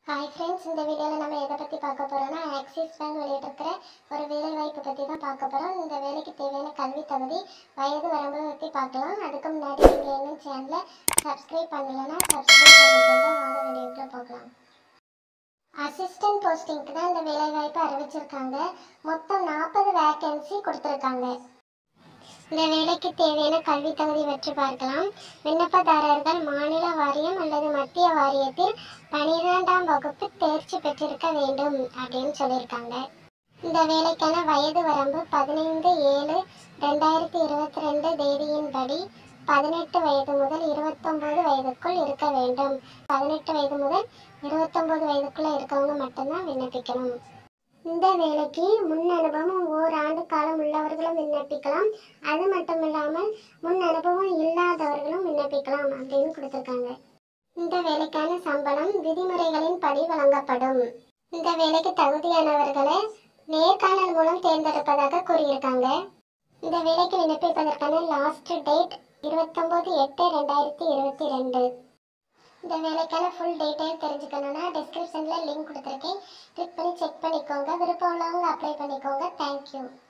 hi friends இந்த வீடியோவில் நம்ம எதை பற்றி பார்க்க போகிறோம்னா ஆக்சிஸ் பேங்க் வெளியிட்டிருக்கிற ஒரு வேலைவாய்ப்பு பற்றி தான் பார்க்க போகிறோம் இந்த வேலைக்கு தேவையான கல்வி தகுதி வயது வரம்பு பற்றி பார்க்கலாம் அதுக்கு முன்னாடி நீங்கள் இன்னும் சேனலை சப்ஸ்கிரைப் பண்ணலைன்னா சப்ஸ்கிரைப் பண்ணிக்கோங்க வாங்க வீடியோக்குள்ள போகலாம் அசிஸ்டன்ட் போஸ்டிங்க்கு தான் இந்த வேலைவாய்ப்பு அறிவிச்சிருக்காங்க மொத்தம் நாற்பது வேகன்சி கொடுத்துருக்காங்க இந்த வேலைக்கு தேவையான கல்வி தகுதி பற்றி பார்க்கலாம் விண்ணப்பதாரர்கள் மாநில வாரியம் அல்லது மத்திய வாரியத்தில் பனிரெண்டாம் வகுப்பு தேர்ச்சி பெற்றிருக்க வேண்டும் அப்படின்னு சொல்லியிருக்காங்க இந்த வேலைக்கான வயது வரம்பு பதினைந்து ஏழு ரெண்டாயிரத்தி இருபத்தி ரெண்டு தேதியின்படி பதினெட்டு வயது முதல் இருபத்தொம்போது வயதுக்குள் இருக்க வேண்டும் பதினெட்டு வயது முதல் இருபத்தொம்போது வயதுக்குள்ள இருக்கவங்க மட்டும்தான் விண்ணப்பிக்கணும் இந்த வேலைக்கு முன் அனுபவம் ஓராண்டு காலம் உள்ளவர்களும் விண்ணப்பிக்கலாம் அது மட்டும் இல்லாமல் முன் அனுபவம் இல்லாதவர்களும் விண்ணப்பிக்கலாம் அப்படின்னு கொடுத்துருக்காங்க இந்த வேலைக்கான சம்பளம் விதிமுறைகளின் படி வழங்கப்படும் இந்த வேலைக்கு தகுதியானவர்களை நேர்காணல் மூலம் தேர்ந்தெடுப்பதாக கூறியிருக்காங்க இந்த வேலைக்கு விண்ணப்பிப்பதற்கான லாஸ்ட் டேட் இருபத்தொம்போது எட்டு ரெண்டாயிரத்தி இருபத்தி ரெண்டு இந்த வேலைக்கான ஃபுல் டீட்டெயில் தெரிஞ்சுக்கணும்னா டிஸ்கிரிப்ஷனில் லிங்க் கொடுத்துருக்கேன் கிளிக் பண்ணி செக் பண்ணிக்கோங்க விருப்பம் உள்ளவங்க அப்ளை பண்ணிக்கோங்க தேங்க்யூ